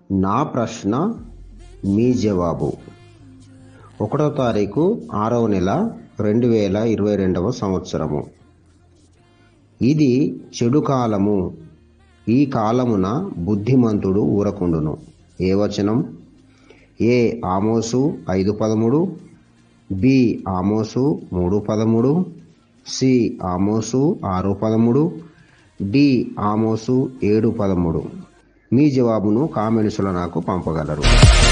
నా ప్రశ్న మీ జవాబు ఒకటో తారీఖు ఆరవ నెల రెండు వేల ఇరవై రెండవ సంవత్సరము ఇది చెడు కాలము ఈ కాలమున బుద్ధిమంతుడు ఊరకుండును ఏ వచనం ఏ ఆమోసు ఐదు పదమూడు బి ఆమోసు మూడు పదమూడు సి ఆమోసు ఆరు పదమూడు డి ఆమోసు ఏడు పదమూడు మీ జవాబును కామెంట్స్లో నాకు పంపగలరు